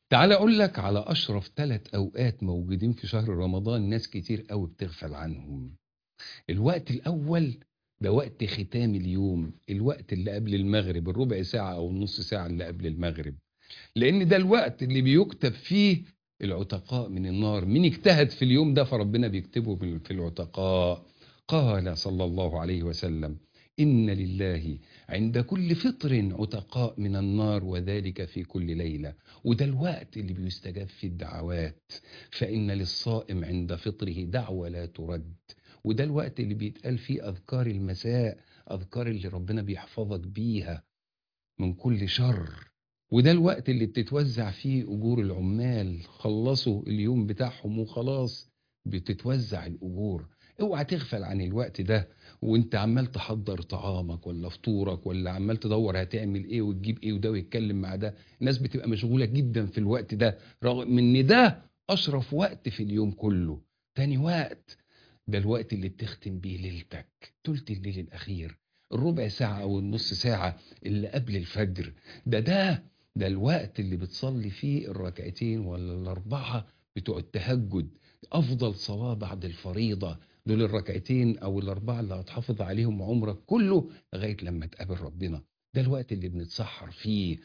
تعال اقول لك على اشرف ثلاث اوقات موجودين في شهر رمضان ناس كتير قوي بتغفل عنهم الوقت الاول ده وقت ختام اليوم الوقت اللي قبل المغرب الربع ساعة او النص ساعة اللي قبل المغرب لان ده الوقت اللي بيكتب فيه العتقاء من النار مين اجتهد في اليوم ده فربنا بيكتبه بال- في العتقاء قال صلى الله عليه وسلم إن لله عند كل فطر عتقاء من النار وذلك في كل ليلة وده الوقت اللي بيستجاب فيه الدعوات فإن للصائم عند فطره دعوة لا ترد وده الوقت اللي بيتقال فيه أذكار المساء أذكار اللي ربنا بيحفظك بيها من كل شر وده الوقت اللي بتتوزع فيه أجور العمال خلصوا اليوم بتاعهم وخلاص بتتوزع الأجور اوعى تغفل عن الوقت ده وانت عمال تحضر طعامك ولا فطورك ولا عمال تدور هتعمل ايه وتجيب ايه وده ويتكلم مع ده الناس بتبقى مشغولة جدا في الوقت ده رغم ان ده اشرف وقت في اليوم كله تاني وقت ده الوقت اللي بتختم بيه ليلتك تلت الليل الاخير الربع ساعة او النص ساعة اللي قبل الفجر ده ده ده الوقت اللي بتصلي فيه الركعتين ولا الاربعة بتوع التهجد افضل صلاة بعد الفريضة دول الركعتين او الاربعة اللي هتحافظ عليهم عمرك كله لغاية لما تقابل ربنا ده الوقت اللي بنتسحر فيه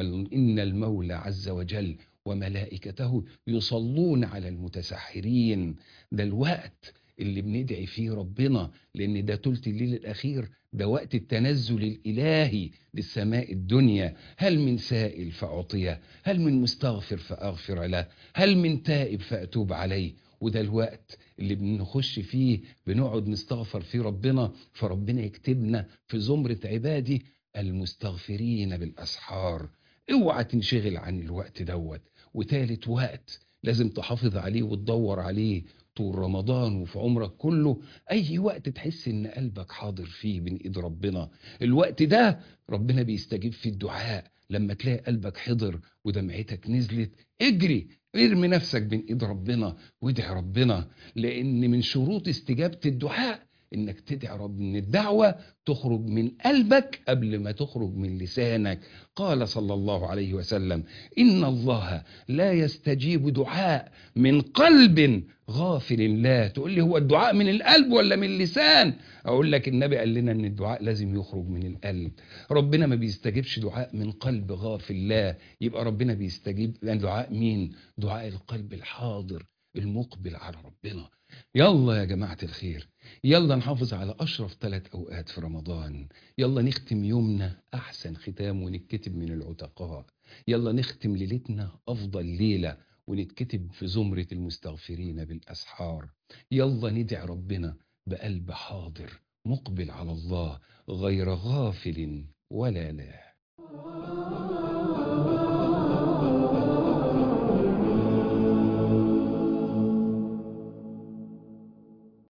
وإن المولى عز وجل وملائكته يصلون على المتسحرين ده الوقت اللي بندعي فيه ربنا لأن ده تلت الليل الأخير ده وقت التنزل الإلهي للسماء الدنيا هل من سائل فأعطيه هل من مستغفر فأغفر له هل من تائب فأتوب عليه وده الوقت اللي بنخش فيه بنقعد نستغفر فيه ربنا فربنا يكتبنا في زمرة عبادي المستغفرين بالأسحار اوعى تنشغل عن الوقت دوت وتالت وقت لازم تحافظ عليه وتدور عليه طول رمضان وفي عمرك كله اي وقت تحس ان قلبك حاضر فيه بين ايد ربنا الوقت ده ربنا بيستجيب فيه الدعاء لما تلاقي قلبك حضر ودمعتك نزلت اجري ارمي نفسك بين ايد ربنا وادعي ربنا لان من شروط استجابة الدعاء انك تدعي رب ان الدعوة تخرج من قلبك قبل ما تخرج من لسانك قال صلى الله عليه وسلم ان الله لا يستجيب دعاء من قلب غافل لا تقول لي هو الدعاء من القلب ولا من اللسان اقول لك النبي قال لنا ان الدعاء لازم يخرج من القلب ربنا ما بيستجيبش دعاء من قلب غافل لا يبقى ربنا بيستجيب دعاء مين دعاء القلب الحاضر المقبل على ربنا يلا يا جماعة الخير يلا نحافظ على أشرف ثلاث أوقات في رمضان يلا نختم يومنا أحسن ختام ونتكتب من العتقاء يلا نختم ليلتنا أفضل ليلة ونتكتب في زمرة المستغفرين بالأسحار يلا ندعي ربنا بقلب حاضر مقبل على الله غير غافل ولا لا